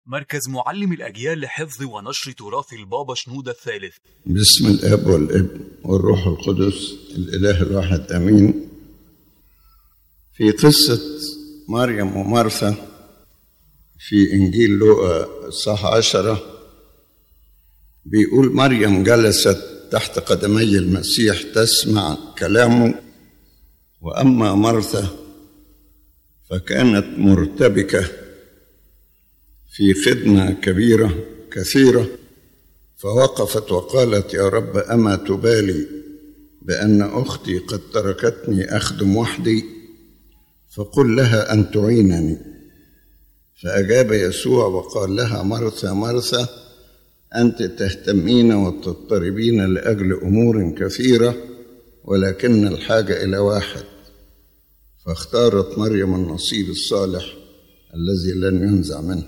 مركز معلم الأجيال لحفظ ونشر تراث البابا شنودة الثالث بسم الاب والابن والروح القدس الاله الواحد امين في قصه مريم ومرثا في انجيل لوقا الصح عشره بيقول مريم جلست تحت قدمي المسيح تسمع كلامه واما مرثا فكانت مرتبكه في خدمه كبيره كثيره فوقفت وقالت يا رب اما تبالي بان اختي قد تركتني اخدم وحدي فقل لها ان تعينني فاجاب يسوع وقال لها مرثا مرثا انت تهتمين وتضطربين لاجل امور كثيره ولكن الحاجه الى واحد فاختارت مريم النصيب الصالح الذي لن ينزع منه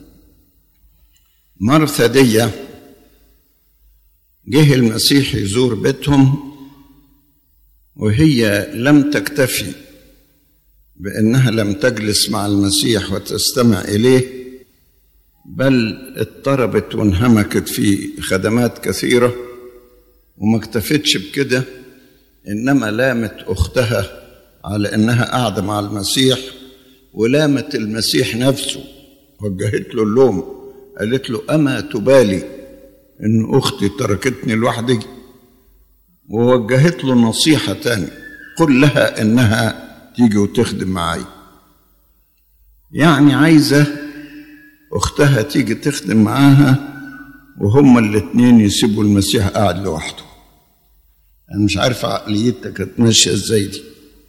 مرثا دي جه المسيح يزور بيتهم وهي لم تكتفي بانها لم تجلس مع المسيح وتستمع اليه بل اضطربت وانهمكت في خدمات كثيره وما اكتفتش بكده انما لامت اختها على انها قاعده مع المسيح ولامت المسيح نفسه وجهت له اللوم قالت له اما تبالي ان اختي تركتني لوحدي ووجهت له نصيحه تاني قل لها انها تيجي وتخدم معي يعني عايزه اختها تيجي تخدم معاها وهما الاتنين يسيبوا المسيح قاعد لوحده انا مش عارف عقليتك كانت ماشيه ازاي دي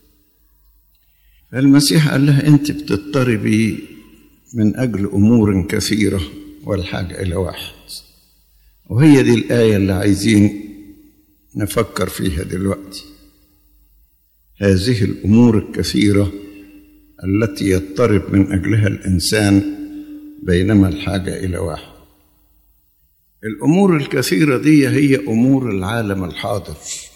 فالمسيح قال لها انت بتضطربي من اجل امور كثيره والحاجه الى واحد وهي دي الآية اللي عايزين نفكر فيها دلوقتي هذه الأمور الكثيرة التي يضطرب من أجلها الإنسان بينما الحاجة إلى واحد الأمور الكثيرة دي هي أمور العالم الحاضر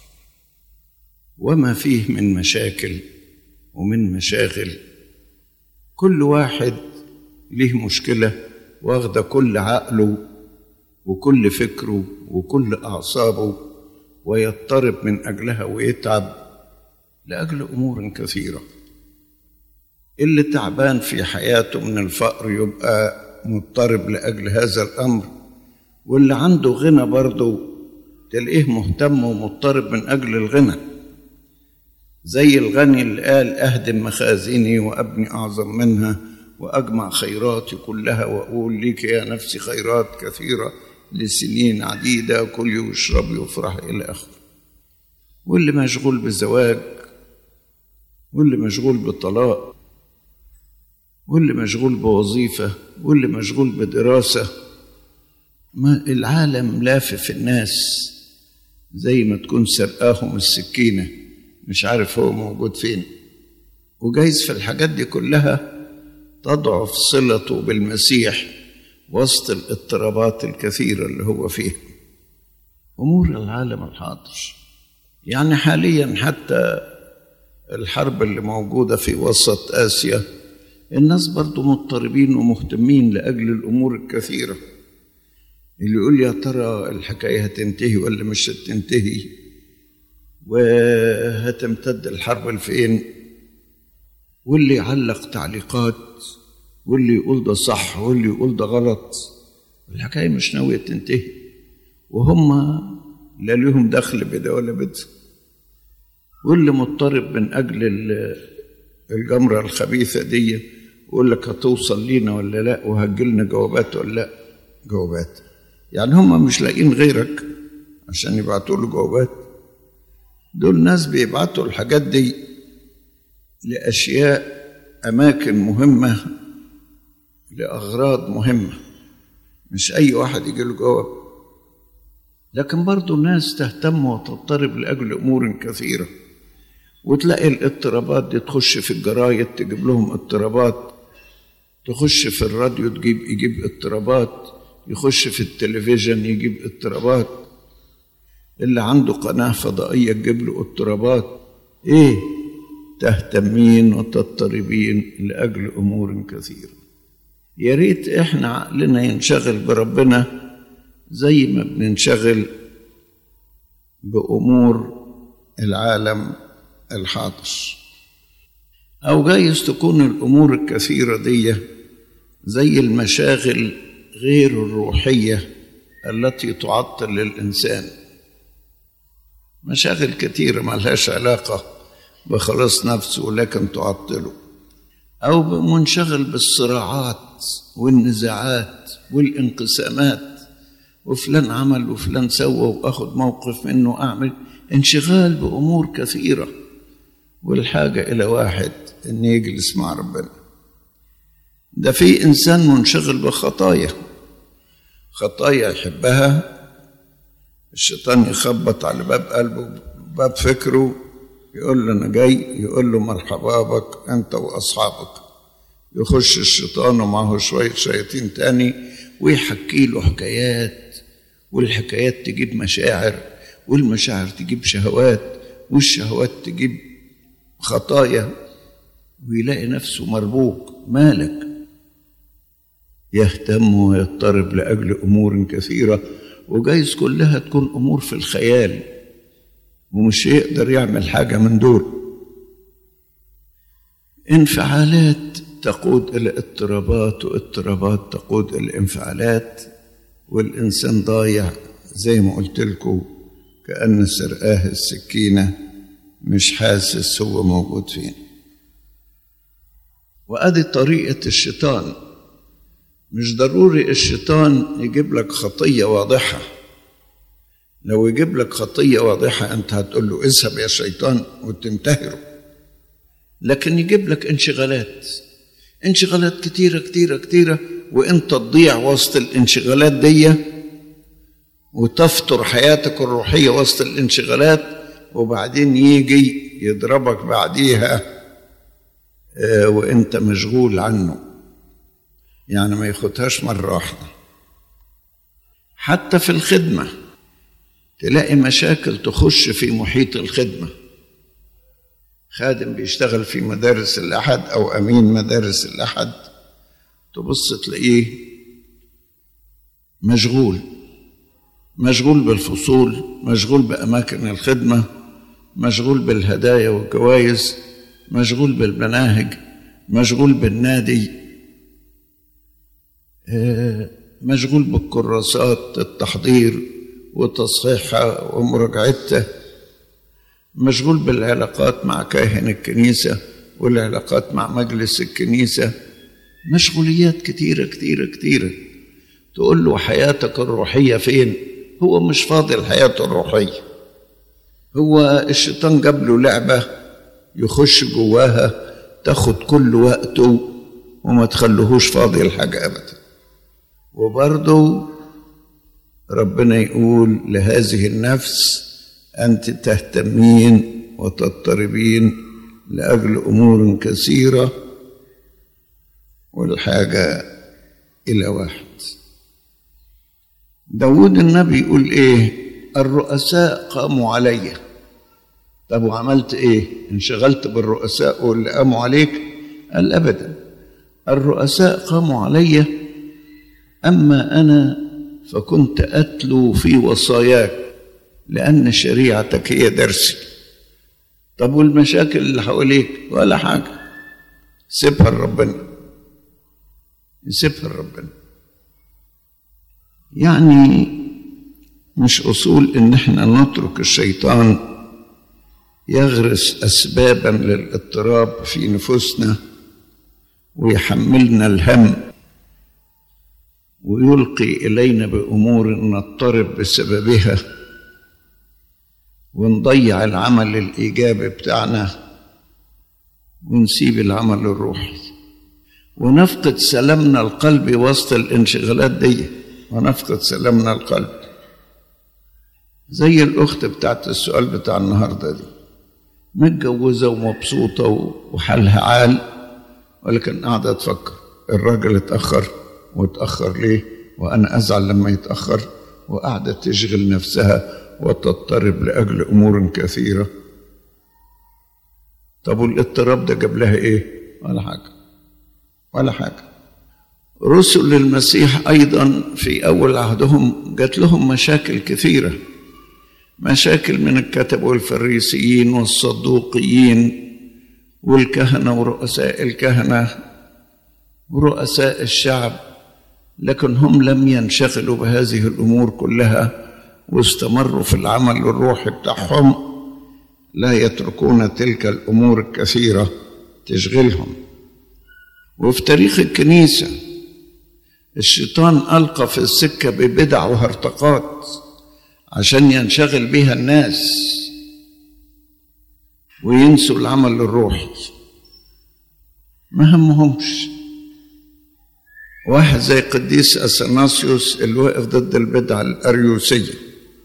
وما فيه من مشاكل ومن مشاغل كل واحد له مشكلة واخدة كل عقله وكل فكره وكل أعصابه ويضطرب من أجلها ويتعب لأجل أمور كثيرة اللي تعبان في حياته من الفقر يبقى مضطرب لأجل هذا الأمر واللي عنده غنى برضه تلاقيه مهتم ومضطرب من أجل الغنى زي الغني اللي قال أهدم مخازني وأبني أعظم منها وأجمع خيراتي كلها وأقول لك يا نفسي خيرات كثيرة لسنين عديدة كلي واشربي وافرحي إلى آخره واللي مشغول بالزواج واللي مشغول بالطلاق واللي مشغول بوظيفة واللي مشغول بدراسة ما العالم لافف الناس زي ما تكون سرقاهم السكينة مش عارف هو موجود فين وجايز في الحاجات دي كلها تضعف صلته بالمسيح وسط الاضطرابات الكثيرة اللي هو فيها أمور العالم الحاضر يعني حاليا حتى الحرب اللي موجودة في وسط آسيا الناس برضو مضطربين ومهتمين لأجل الأمور الكثيرة اللي يقول يا ترى الحكاية هتنتهي ولا مش هتنتهي وهتمتد الحرب لفين واللي يعلق تعليقات واللي يقول ده صح واللي يقول ده غلط الحكايه مش ناويه تنتهي وهم لا ليهم دخل بده ولا بده واللي مضطرب من اجل الجمره الخبيثه دي يقول لك هتوصل لينا ولا لا وهتجيلنا جوابات ولا لا جوابات يعني هم مش لاقيين غيرك عشان يبعتوا له جوابات دول ناس بيبعتوا الحاجات دي لاشياء اماكن مهمه لأغراض مهمة مش أي واحد يجي له جواب لكن برضو الناس تهتم وتضطرب لأجل أمور كثيرة وتلاقي الاضطرابات دي تخش في الجرايد تجيب لهم اضطرابات تخش في الراديو تجيب يجيب اضطرابات يخش في التلفزيون يجيب اضطرابات اللي عنده قناة فضائية تجيب له اضطرابات ايه تهتمين وتضطربين لأجل أمور كثيرة يا ريت احنا عقلنا ينشغل بربنا زي ما بننشغل بامور العالم الحاضر او جايز تكون الامور الكثيره دي زي المشاغل غير الروحيه التي تعطل الانسان مشاغل كثيره ما لهاش علاقه بخلاص نفسه ولكن تعطله او منشغل بالصراعات والنزاعات والانقسامات وفلان عمل وفلان سوى واخد موقف منه اعمل انشغال بامور كثيره والحاجه الى واحد ان يجلس مع ربنا ده في انسان منشغل بخطايا خطايا يحبها الشيطان يخبط على باب قلبه باب فكره يقول له انا جاي يقول له مرحبا بك انت واصحابك يخش الشيطان ومعه شويه شياطين تاني ويحكي له حكايات والحكايات تجيب مشاعر والمشاعر تجيب شهوات والشهوات تجيب خطايا ويلاقي نفسه مربوك مالك يهتم ويضطرب لاجل امور كثيره وجايز كلها تكون امور في الخيال ومش يقدر يعمل حاجه من دول انفعالات تقود الى اضطرابات واضطرابات تقود الى انفعالات والانسان ضايع زي ما قلت لكم كان سرقاه السكينه مش حاسس هو موجود فين وادي طريقه الشيطان مش ضروري الشيطان يجيب لك خطيه واضحه لو يجيب لك خطيه واضحه انت هتقول له اذهب يا شيطان وتنتهره لكن يجيب لك انشغالات انشغالات كتيره كتيره كتيره وانت تضيع وسط الانشغالات دي وتفطر حياتك الروحيه وسط الانشغالات وبعدين يجي يضربك بعديها وانت مشغول عنه يعني ما ياخدهاش مره واحده حتى في الخدمه تلاقي مشاكل تخش في محيط الخدمه خادم بيشتغل في مدارس الاحد او امين مدارس الاحد تبص تلاقيه مشغول مشغول بالفصول مشغول باماكن الخدمه مشغول بالهدايا والجوائز مشغول بالمناهج مشغول بالنادي مشغول بالكراسات التحضير وتصحيحها ومراجعتها مشغول بالعلاقات مع كاهن الكنيسة والعلاقات مع مجلس الكنيسة مشغوليات كتيرة كتيرة كتيرة تقول له حياتك الروحية فين هو مش فاضي الحياة الروحية هو الشيطان جاب له لعبة يخش جواها تاخد كل وقته وما تخليهوش فاضي الحاجة أبدا وبرضه ربنا يقول لهذه النفس أنت تهتمين وتضطربين لأجل أمور كثيرة والحاجة إلى واحد داود النبي يقول إيه الرؤساء قاموا علي طب وعملت إيه انشغلت بالرؤساء واللي قاموا عليك قال أبدا الرؤساء قاموا علي أما أنا فكنت أتلو في وصاياك لأن شريعتك هي درسي طب والمشاكل اللي حواليك ولا حاجة سيبها لربنا سيبها لربنا يعني مش أصول إن احنا نترك الشيطان يغرس أسبابا للاضطراب في نفوسنا ويحملنا الهم ويلقي إلينا بأمور نضطرب بسببها ونضيع العمل الإيجابي بتاعنا ونسيب العمل الروحي ونفقد سلامنا القلبي وسط الانشغالات دي ونفقد سلامنا القلب زي الأخت بتاعت السؤال بتاع النهاردة دي متجوزة ومبسوطة وحالها عال ولكن قاعدة تفكر الراجل اتأخر واتأخر ليه وأنا أزعل لما يتأخر وقاعدة تشغل نفسها وتضطرب لأجل أمور كثيرة طب والاضطراب ده جاب لها إيه؟ ولا حاجة ولا حاجة رسل المسيح أيضا في أول عهدهم جات لهم مشاكل كثيرة مشاكل من الكتب والفريسيين والصدوقيين والكهنة ورؤساء الكهنة ورؤساء الشعب لكن هم لم ينشغلوا بهذه الأمور كلها واستمروا في العمل الروحي بتاعهم لا يتركون تلك الأمور الكثيرة تشغلهم وفي تاريخ الكنيسة الشيطان ألقى في السكة ببدع وهرطقات عشان ينشغل بها الناس وينسوا العمل الروحي ما همهمش واحد زي قديس أثناسيوس اللي وقف ضد البدعة الأريوسية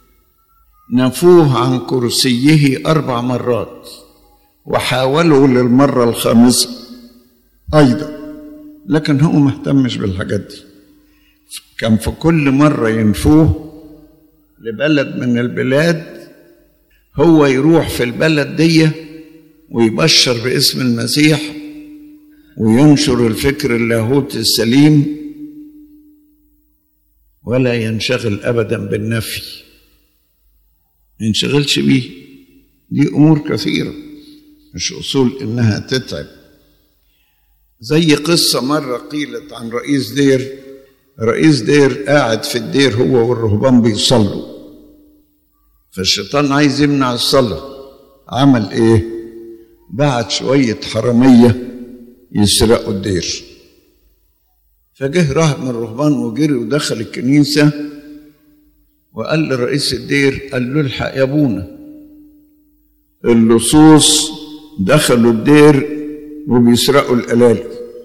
نفوه عن كرسيه أربع مرات وحاولوا للمرة الخامسة أيضا لكن هو ما اهتمش بالحاجات دي كان في كل مرة ينفوه لبلد من البلاد هو يروح في البلد دي ويبشر باسم المسيح وينشر الفكر اللاهوتي السليم ولا ينشغل ابدا بالنفي ما ينشغلش بيه دي امور كثيره مش اصول انها تتعب زي قصه مره قيلت عن رئيس دير رئيس دير قاعد في الدير هو والرهبان بيصلوا فالشيطان عايز يمنع الصلاه عمل ايه بعت شويه حراميه يسرقوا الدير فجه راهب من الرهبان وجري ودخل الكنيسة وقال لرئيس الدير قال له الحق يا ابونا اللصوص دخلوا الدير وبيسرقوا الألال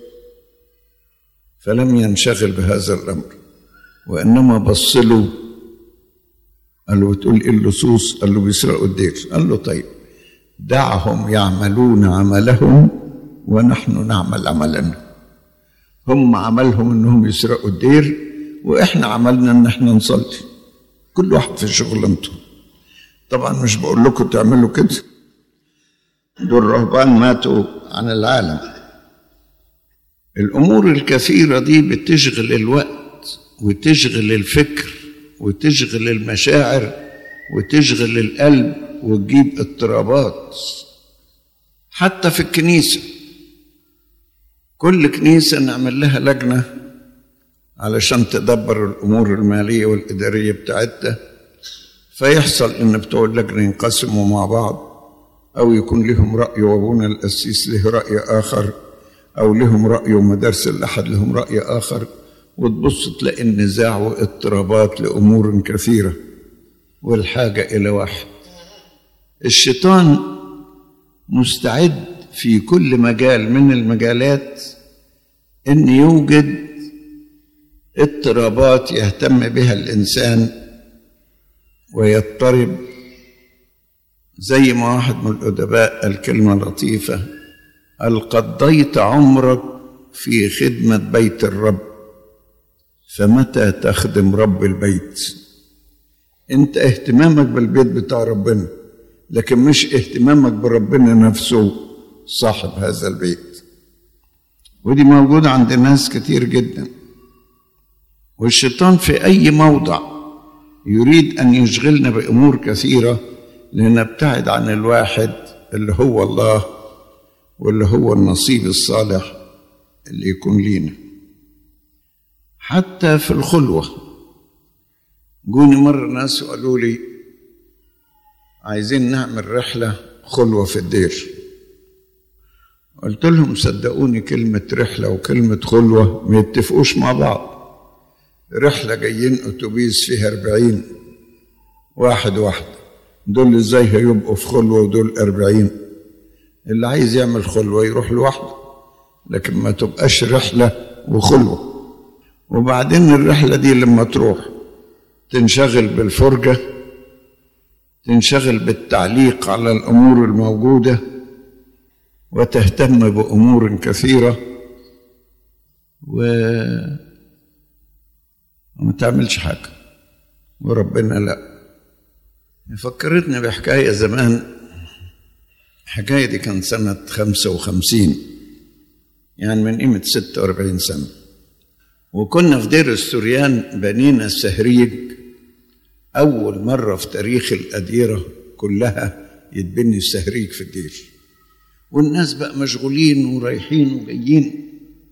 فلم ينشغل بهذا الأمر وإنما بص له قال له بتقول إيه اللصوص قال له بيسرقوا الدير قال له طيب دعهم يعملون عملهم ونحن نعمل عملنا هم عملهم انهم يسرقوا الدير واحنا عملنا ان احنا نصلي كل واحد في شغلانته طبعا مش بقول لكم تعملوا كده دول رهبان ماتوا عن العالم الامور الكثيره دي بتشغل الوقت وتشغل الفكر وتشغل المشاعر وتشغل القلب وتجيب اضطرابات حتى في الكنيسه كل كنيسة نعمل لها لجنة علشان تدبر الأمور المالية والإدارية بتاعتها فيحصل إن بتوع اللجنة ينقسموا مع بعض أو يكون لهم رأي وأبونا القسيس له رأي آخر أو لهم رأي ومدارس الأحد لهم رأي آخر وتبص تلاقي النزاع واضطرابات لأمور كثيرة والحاجة إلى واحد الشيطان مستعد في كل مجال من المجالات ان يوجد اضطرابات يهتم بها الانسان ويضطرب زي ما واحد من الادباء الكلمه لطيفه قال قضيت عمرك في خدمه بيت الرب فمتى تخدم رب البيت انت اهتمامك بالبيت بتاع ربنا لكن مش اهتمامك بربنا نفسه صاحب هذا البيت ودي موجودة عند ناس كتير جدا والشيطان في أي موضع يريد أن يشغلنا بأمور كثيرة لنبتعد عن الواحد اللي هو الله واللي هو النصيب الصالح اللي يكون لينا حتى في الخلوة جوني مرة ناس وقالوا لي عايزين نعمل رحلة خلوة في الدير قلت لهم صدقوني كلمة رحلة وكلمة خلوة ما يتفقوش مع بعض رحلة جايين أتوبيس فيها أربعين واحد واحد دول ازاي هيبقوا في خلوة ودول أربعين اللي عايز يعمل خلوة يروح لوحده لكن ما تبقاش رحلة وخلوة وبعدين الرحلة دي لما تروح تنشغل بالفرجة تنشغل بالتعليق على الأمور الموجودة وتهتم بأمور كثيرة و وما تعملش حاجة وربنا لا فكرتني بحكاية زمان الحكاية دي كان سنة خمسة وخمسين يعني من قيمة ستة وأربعين سنة وكنا في دير السوريان بنينا سهريج أول مرة في تاريخ الأديرة كلها يتبني السهريج في الدير والناس بقى مشغولين ورايحين وجايين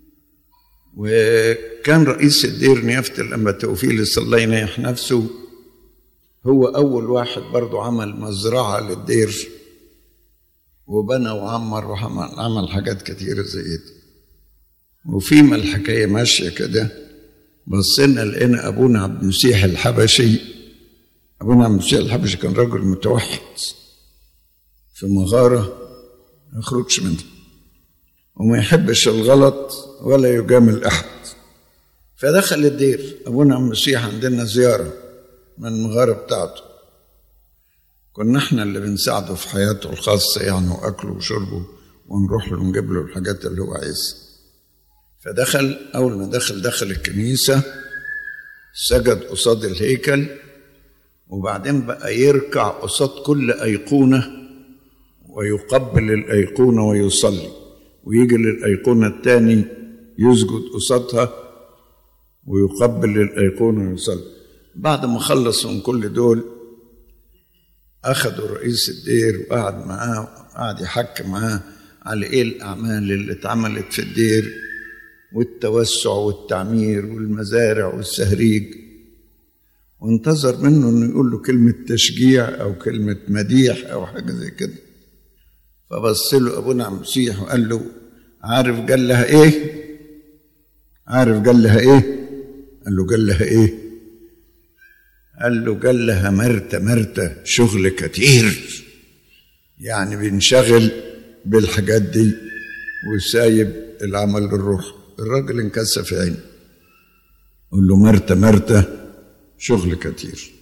وكان رئيس الدير نيافة الأنبا توفيق الله ينيح نفسه هو أول واحد برضه عمل مزرعة للدير وبنى وعمر وعمل عمل حاجات كتيرة زي دي وفيما الحكاية ماشية كده بصينا لقينا أبونا عبد المسيح الحبشي أبونا عبد المسيح الحبشي كان رجل متوحد في مغارة ما يخرجش منها وما يحبش الغلط ولا يجامل أحد فدخل الدير أبونا عبد المسيح عندنا زيارة من المغارة بتاعته كنا احنا اللي بنساعده في حياته الخاصة يعني وأكله وشربه ونروح له نجيب له الحاجات اللي هو عايزها فدخل أول ما دخل دخل الكنيسة سجد قصاد الهيكل وبعدين بقى يركع قصاد كل أيقونة ويقبل الأيقونة ويصلي ويجي للأيقونة الثاني يسجد قصادها ويقبل الأيقونة ويصلي بعد ما خلص من كل دول أخذوا رئيس الدير وقعد معاه قعد يحكي معاه على إيه الأعمال اللي اتعملت في الدير والتوسع والتعمير والمزارع والسهريج وانتظر منه انه يقول له كلمة تشجيع او كلمة مديح او حاجة زي كده فبص له ابونا عم مسيح وقال له عارف قال لها ايه عارف قال لها ايه قال له قال لها ايه قال له قال لها مرتة مرتة شغل كتير يعني بينشغل بالحاجات دي وسايب العمل للروح الراجل انكسف عينه قول له مرتة مرتة شغل كتير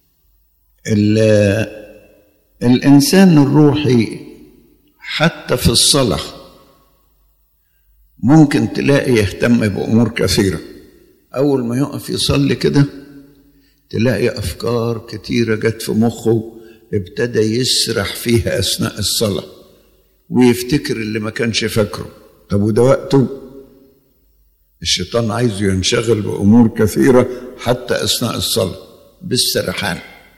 الإنسان الروحي حتى في الصلاة ممكن تلاقي يهتم بأمور كثيرة أول ما يقف يصلي كده تلاقي أفكار كتيرة جت في مخه ابتدى يسرح فيها أثناء الصلاة ويفتكر اللي ما كانش فاكره طب وده وقته الشيطان عايزه ينشغل بأمور كثيرة حتى أثناء الصلاة بالسرحان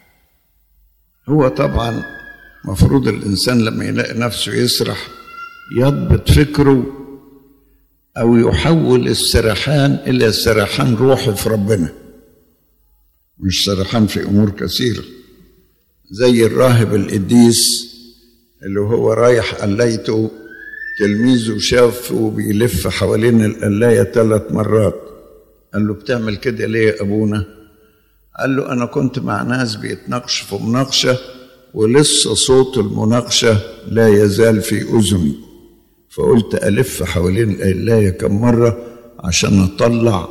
هو طبعا مفروض الإنسان لما يلاقي نفسه يسرح يضبط فكره أو يحول السرحان إلى سرحان روحي في ربنا مش سرحان في أمور كثيرة زي الراهب القديس اللي هو رايح قليته تلميذه شافه بيلف حوالين القلاية ثلاث مرات قال له بتعمل كده ليه يا أبونا قال له أنا كنت مع ناس بيتناقشوا في مناقشة ولسه صوت المناقشة لا يزال في أذني فقلت ألف حوالين القلاية كم مرة عشان أطلع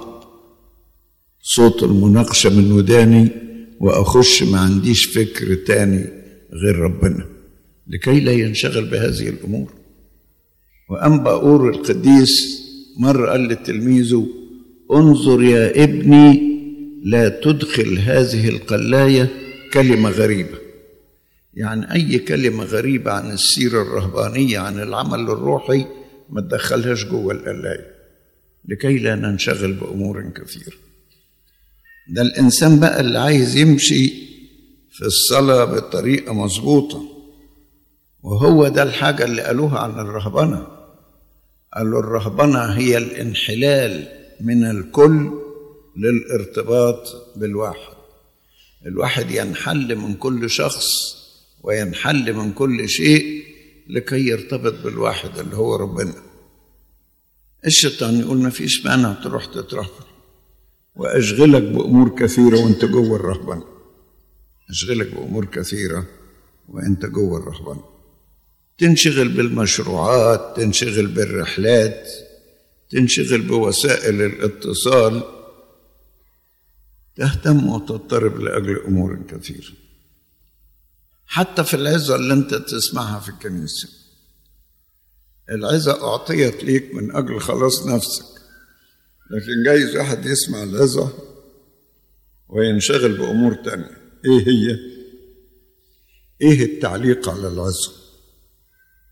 صوت المناقشة من وداني وأخش ما عنديش فكر تاني غير ربنا لكي لا ينشغل بهذه الأمور وأنبا أور القديس مرة قال لتلميذه انظر يا ابني لا تدخل هذه القلاية كلمة غريبة يعني أي كلمة غريبة عن السيرة الرهبانية عن العمل الروحي ما تدخلهاش جوه القلاية لكي لا ننشغل بأمور كثيرة ده الإنسان بقى اللي عايز يمشي في الصلاة بطريقة مظبوطة وهو ده الحاجة اللي قالوها عن الرهبنة قالوا الرهبنة هي الانحلال من الكل للارتباط بالواحد الواحد ينحل من كل شخص وينحل من كل شيء لكي يرتبط بالواحد اللي هو ربنا الشيطان يقول ما فيش مانع تروح تترهبن واشغلك بامور كثيره وانت جوه الرهبنه اشغلك بامور كثيره وانت جوه الرهبنه تنشغل بالمشروعات تنشغل بالرحلات تنشغل بوسائل الاتصال تهتم وتضطرب لاجل امور كثيره حتى في العظه اللي انت تسمعها في الكنيسه العظه اعطيت ليك من اجل خلاص نفسك لكن جايز واحد يسمع العظه وينشغل بامور تانية ايه هي ايه التعليق على العظه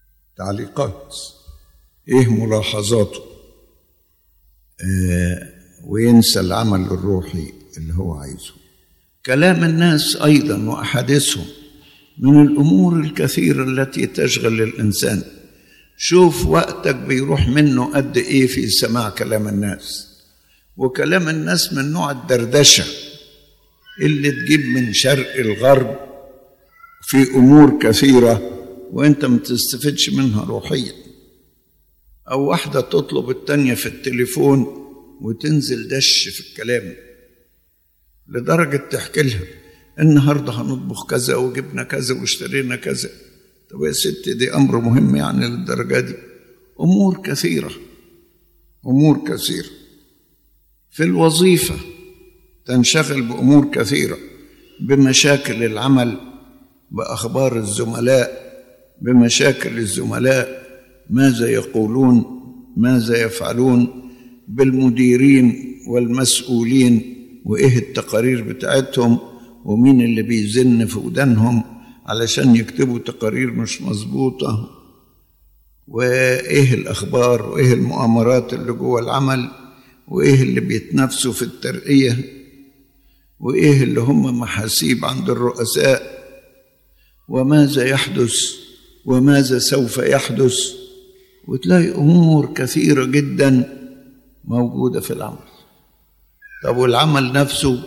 تعليقات ايه ملاحظاته آه وينسى العمل الروحي اللي هو عايزه كلام الناس ايضا واحاديثهم من الامور الكثيره التي تشغل الانسان شوف وقتك بيروح منه قد ايه في سماع كلام الناس وكلام الناس من نوع الدردشه اللي تجيب من شرق الغرب في امور كثيره وانت ما تستفدش منها روحيا او واحده تطلب التانيه في التليفون وتنزل دش في الكلام لدرجه تحكي لها النهارده هنطبخ كذا وجبنا كذا واشترينا كذا طب يا ست دي امر مهم يعني للدرجه دي امور كثيره امور كثيره في الوظيفه تنشغل بامور كثيره بمشاكل العمل باخبار الزملاء بمشاكل الزملاء ماذا يقولون ماذا يفعلون بالمديرين والمسؤولين وايه التقارير بتاعتهم ومين اللي بيزن في ودانهم علشان يكتبوا تقارير مش مظبوطه وايه الاخبار وايه المؤامرات اللي جوه العمل وايه اللي بيتنافسوا في الترقيه وايه اللي هم محاسيب عند الرؤساء وماذا يحدث وماذا سوف يحدث وتلاقي امور كثيره جدا موجوده في العمل طب والعمل نفسه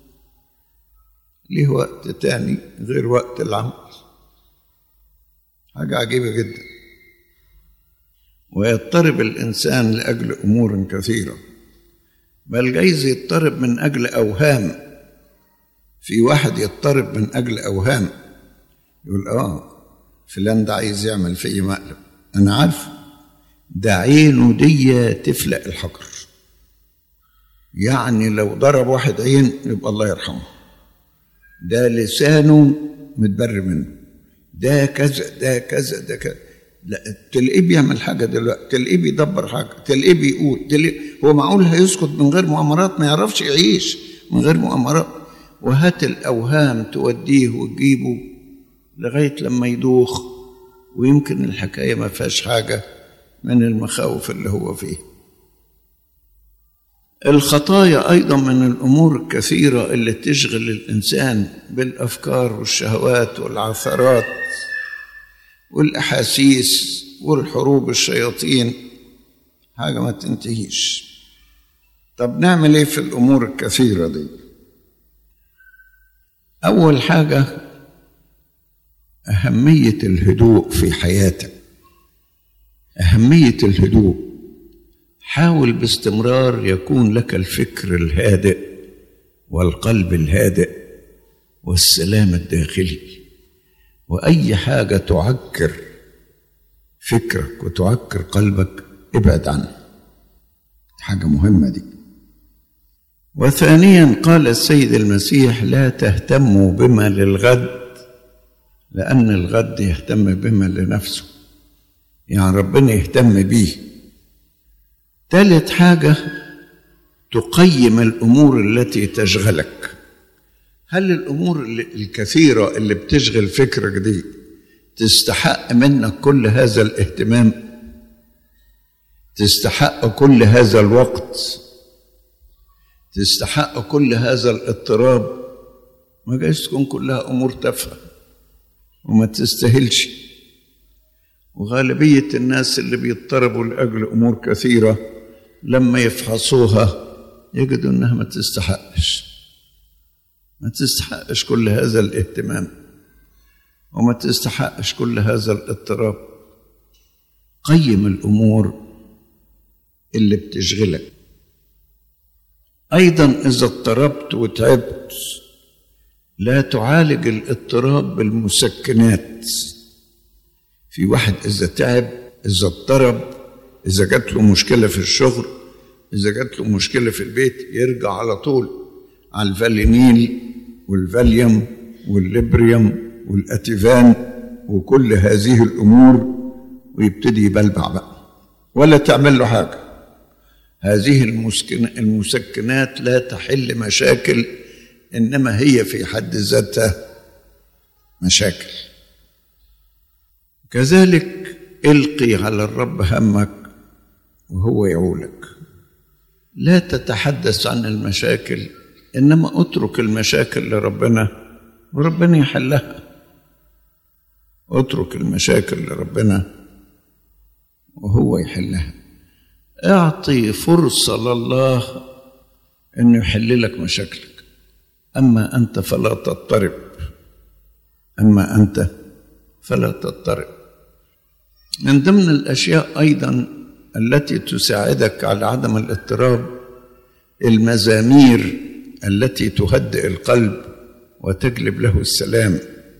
ليه وقت تاني غير وقت العمل حاجه عجيبه جدا ويضطرب الانسان لاجل امور كثيره بل جايز يضطرب من اجل اوهام في واحد يضطرب من اجل اوهام يقول اه فلان ده عايز يعمل فيا مقلب انا عارف ده عينه دي تفلق الحجر يعني لو ضرب واحد عين يبقى الله يرحمه ده لسانه متبر منه ده كذا ده كذا ده كذا لا تلاقيه بيعمل حاجه دلوقتي تلاقيه بيدبر حاجه تلاقيه بيقول تلاقيه هو معقول هيسكت من غير مؤامرات ما يعرفش يعيش من غير مؤامرات وهات الاوهام توديه وتجيبه لغايه لما يدوخ ويمكن الحكايه ما فيهاش حاجه من المخاوف اللي هو فيه الخطايا ايضا من الامور الكثيره اللي تشغل الانسان بالافكار والشهوات والعثرات والاحاسيس والحروب الشياطين حاجه ما تنتهيش طب نعمل ايه في الامور الكثيره دي اول حاجه اهميه الهدوء في حياتك اهميه الهدوء حاول باستمرار يكون لك الفكر الهادئ والقلب الهادئ والسلام الداخلي واي حاجه تعكر فكرك وتعكر قلبك ابعد عنها حاجه مهمه دي وثانيا قال السيد المسيح لا تهتموا بما للغد لان الغد يهتم بما لنفسه يعني ربنا يهتم بيه ثالث حاجه تقيم الامور التي تشغلك هل الامور الكثيره اللي بتشغل فكرك دي تستحق منك كل هذا الاهتمام تستحق كل هذا الوقت تستحق كل هذا الاضطراب ما جايز تكون كلها امور تافهه وما تستاهلش وغالبيه الناس اللي بيضطربوا لاجل امور كثيره لما يفحصوها يجدوا انها ما تستحقش ما تستحقش كل هذا الاهتمام وما تستحقش كل هذا الاضطراب قيم الامور اللي بتشغلك ايضا اذا اضطربت وتعبت لا تعالج الاضطراب بالمسكنات في واحد اذا تعب اذا اضطرب اذا جات له مشكله في الشغل اذا جات له مشكله في البيت يرجع على طول على الفالينيل والفاليوم والليبريوم والاتيفان وكل هذه الامور ويبتدي يبلبع بقى ولا تعمل له حاجه هذه المسكن المسكنات لا تحل مشاكل انما هي في حد ذاتها مشاكل كذلك القي على الرب همك وهو يعولك لا تتحدث عن المشاكل انما اترك المشاكل لربنا وربنا يحلها اترك المشاكل لربنا وهو يحلها اعطي فرصه لله انه يحل لك مشاكلك اما انت فلا تضطرب اما انت فلا تضطرب من ضمن الاشياء ايضا التي تساعدك على عدم الاضطراب المزامير التي تهدئ القلب وتجلب له السلام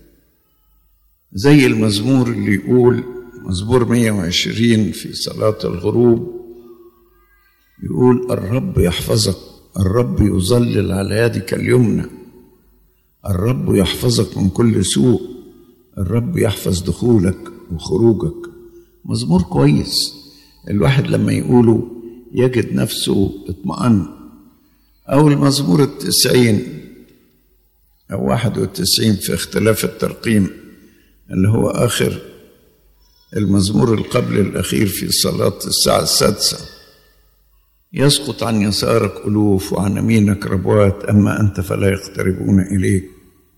زي المزمور اللي يقول مزمور 120 في صلاة الغروب يقول الرب يحفظك الرب يظلل على يدك اليمنى الرب يحفظك من كل سوء الرب يحفظ دخولك وخروجك مزمور كويس الواحد لما يقوله يجد نفسه اطمأن أو المزمور التسعين أو واحد وتسعين في اختلاف الترقيم اللي هو آخر المزمور القبل الأخير في صلاة الساعة السادسة يسقط عن يسارك ألوف وعن يمينك ربوات أما أنت فلا يقتربون إليك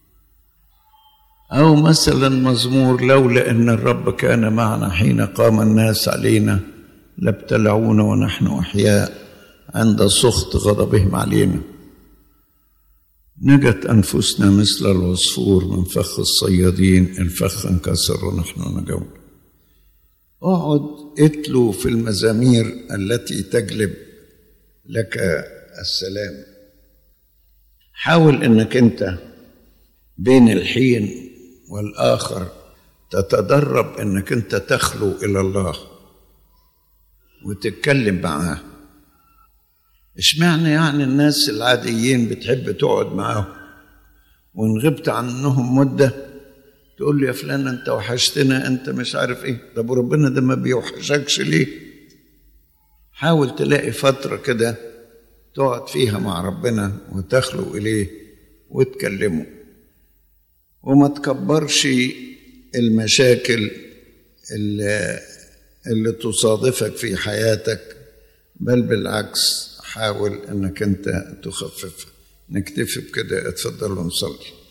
أو مثلا مزمور لولا أن الرب كان معنا حين قام الناس علينا لابتلعونا ونحن أحياء عند سخط غضبهم علينا نجت أنفسنا مثل العصفور من فخ الصيادين الفخ انكسر ونحن نجون اقعد اتلو في المزامير التي تجلب لك السلام حاول انك انت بين الحين والاخر تتدرب انك انت تخلو الى الله وتتكلم معاه اشمعنى يعني الناس العاديين بتحب تقعد معاهم وان غبت عنهم مده تقول لي يا فلان انت وحشتنا انت مش عارف ايه طب وربنا ده ما بيوحشكش ليه حاول تلاقي فتره كده تقعد فيها مع ربنا وتخلو اليه وتكلمه وما تكبرش المشاكل اللي, اللي تصادفك في حياتك بل بالعكس حاول انك انت تخففها نكتفي بكده اتفضلوا نصلي